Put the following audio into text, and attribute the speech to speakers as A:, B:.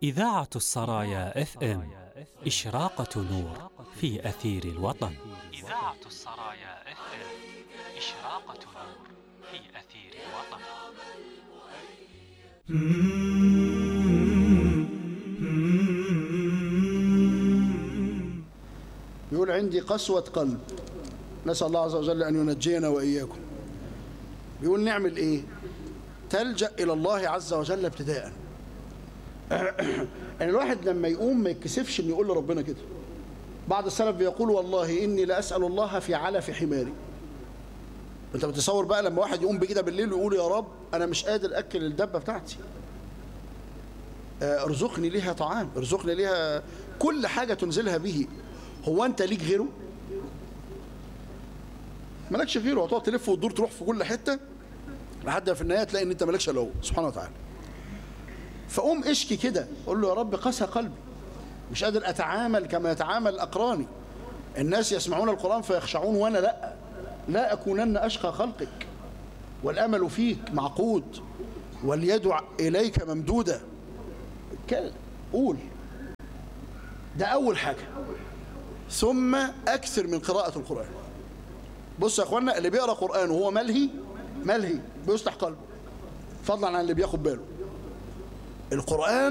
A: إذاعة السرايا اف ام إشراقة نور في أثير الوطن إذاعة السرايا اف ام إشراقة نور في أثير الوطن
B: يقول عندي قسوة قلب نسأل الله عز وجل أن ينجينا وإياكم بيقول نعمل إيه تلجأ إلى الله عز وجل ابتداء يعني الواحد لما يقوم ما يتكسفش أن يقول لربنا كده بعض السلف بيقول والله إني لأسأل الله في علف حماري انت بتصور بقى لما واحد يقوم بكده بالليل ويقول يا رب انا مش قادر اكل الدبه بتاعتي ارزقني ليها طعام ارزقني ليها كل حاجه تنزلها به هو انت ليك غيره مالكش غيره هتقعد تلف وتدور تروح في كل حته لحد في النهايه تلاقي ان انت مالكش الا هو سبحانه وتعالى فقوم اشكي كده قول له يا رب قسى قلبي مش قادر اتعامل كما يتعامل اقراني الناس يسمعون القران فيخشعون وانا لا لا اكونن اشقى خلقك والامل فيك معقود واليد اليك ممدوده قول ده اول حاجه ثم اكثر من قراءه القران بص يا اخوانا اللي بيقرا قران وهو ملهي ملهي بيصلح قلبه فضلا عن اللي بياخد باله القران